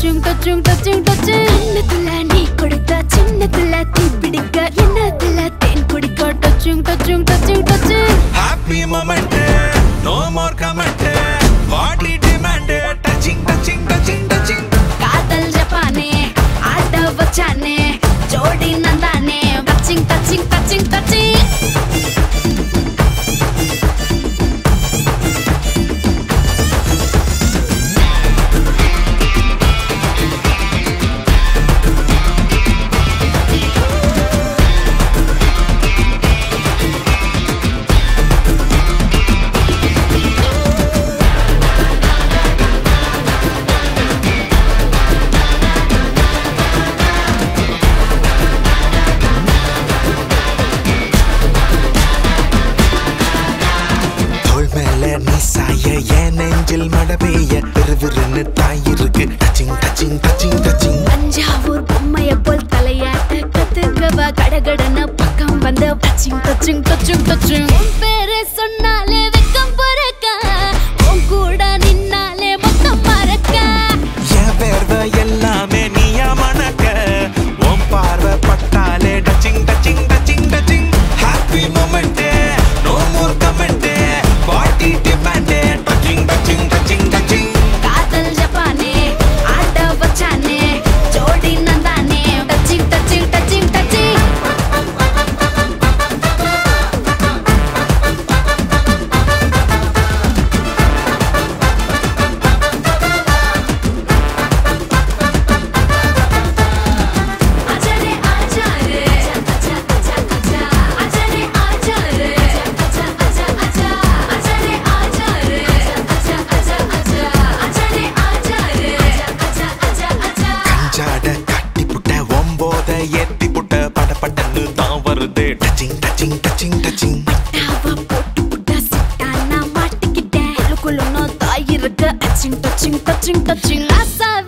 டச்சுங் touching touching டச்சுங் சின்னத்துல நீ கொடுத்த சின்னத்துல தீ பிடிக்க என்னத்துல தேன் குடிக்க touching touching touching touching happy moment no more comment body demand touching touching touching touching காதல் ஜப்பானே ஆட்ட வச்சானே ஜோடி நந்தானே டச்சிங் டச்சிங் டச்சிங் டச்சிங் தோள் மேல நீ சாய என் நெஞ்சில் மழை பெய்ய விறுவிறுன்னு தாயிருக்கு touching touching touching touching Thanjavur பொம்மைய போல் தலையாட்ட கத்துக்கவா கடகடன பக்கம் வந்து டச்சிங் டச்சிங் டச்சிங் டச்சிங் உன் பேரை சொன்னாலே வெக்கம் பொறக்க உன் கூட நின்னாலே மொத்தம் மறக்க என் வேர்வை எல்லாமே நீயா மணக்க உன் பார்வை பட்டாலே touching touching touching touching happy moment no more comment body demand touching touching touching touching காதல் ஜப்பானே ஆட்ட வச்சானே ஜோடி நந்தானே டச்சிங் டச்சிங் டச்சிங் டச்சிங் आजारे आजारे आजा आजा आजा आजारे आजारे आजा आजा आजा आजारे आजारे आजा आजा आजा आजारे आजारे आजा आजा आजा கஞ்சாட கட்டி புட்ட ஒம்போத ஏத்தி புட்ட படபடன்னு தான் வருது டச்சிங் டச்சிங் டச்சிங் டச்சிங் டாவா போட்டு புட்டா சிட்டானா மாட்டிக்கிட்டேன் குலுக்குலுன்னு தாய் இருக்க டச்சிங் டச்சிங் டச்சிங் டச்சிங் ஆசா